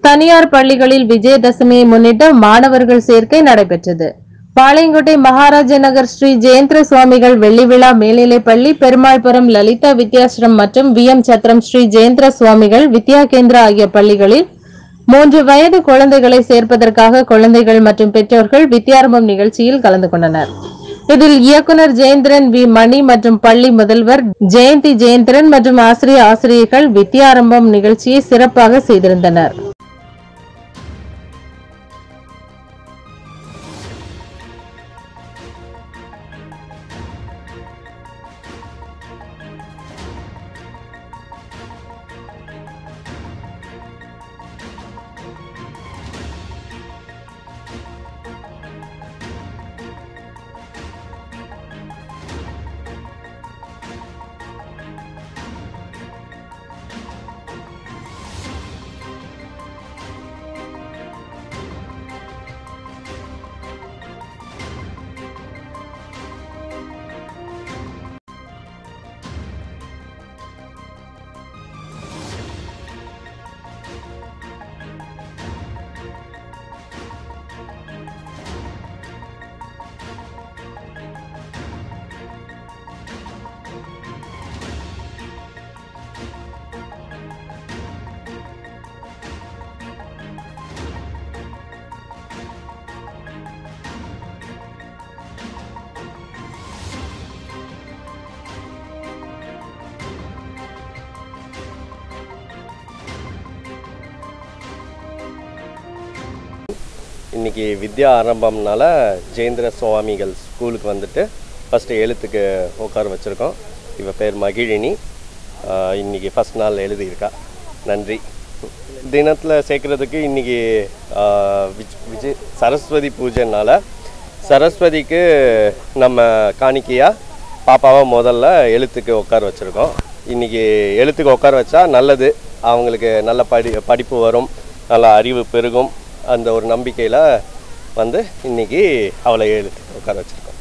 தனியார் பள்ளிகளில் விஜயதசமியை முன்னிட்டு மாணவர்கள் சேர்க்கை நடைபெற்றது பாளையங்கோட்டை மகாராஜ நகர் ஸ்ரீ ஜெயந்திர சுவாமிகள் வெள்ளி விழா மேல்நிலைப் பள்ளி பெருமாள்புரம் லலிதா வித்யாசிரம் மற்றும் வி எம் சத்திரம் ஸ்ரீ ஜெயந்திர சுவாமிகள் வித்யா கேந்திரா ஆகிய பள்ளிகளில் மூன்று வயது குழந்தைகளை சேர்ப்பதற்காக குழந்தைகள் மற்றும் பெற்றோர்கள் வித்யாரம்பம் நிகழ்ச்சியில் கலந்து கொண்டனர் இதில் இயக்குனர் ஜெயந்திரன் வி மணி மற்றும் பள்ளி முதல்வர் ஜெயந்தி ஜெயந்திரன் மற்றும் ஆசிரிய ஆசிரியர்கள் வித்யாரம்பம் நிகழ்ச்சியை சிறப்பாக செய்திருந்தனர் இன்னைக்கு வித்யா ஆரம்பம்னால ஜெயேந்திர சுவாமிகள் ஸ்கூலுக்கு வந்துட்டு ஃபஸ்ட்டு எழுத்துக்கு உட்கார வச்சுருக்கோம் இவ பேர் மகிழினி ஆஹ் இன்னைக்கு ஃபஸ்ட் நாள் எழுதியிருக்கா நன்றி தினத்தில் சேர்க்குறதுக்கு இன்னைக்கு ஆஹ் விஜ் விஜய் சரஸ்வதி பூஜைனால சரஸ்வதிக்கு நம்ம காணிக்கையாக பாப்பாவை முதல்ல எழுத்துக்கு உட்கார வச்சுருக்கோம் இன்னைக்கு எழுத்துக்கு உட்கார வச்சா நல்லது அவங்களுக்கு நல்ல படி படிப்பு வரும் நல்ல அறிவு பெருகும் அந்த ஒரு நம்பிக்கையில் வந்து இன்னைக்கு அவளை எழுத்துக்கு உட்கார வச்சுருக்கோம்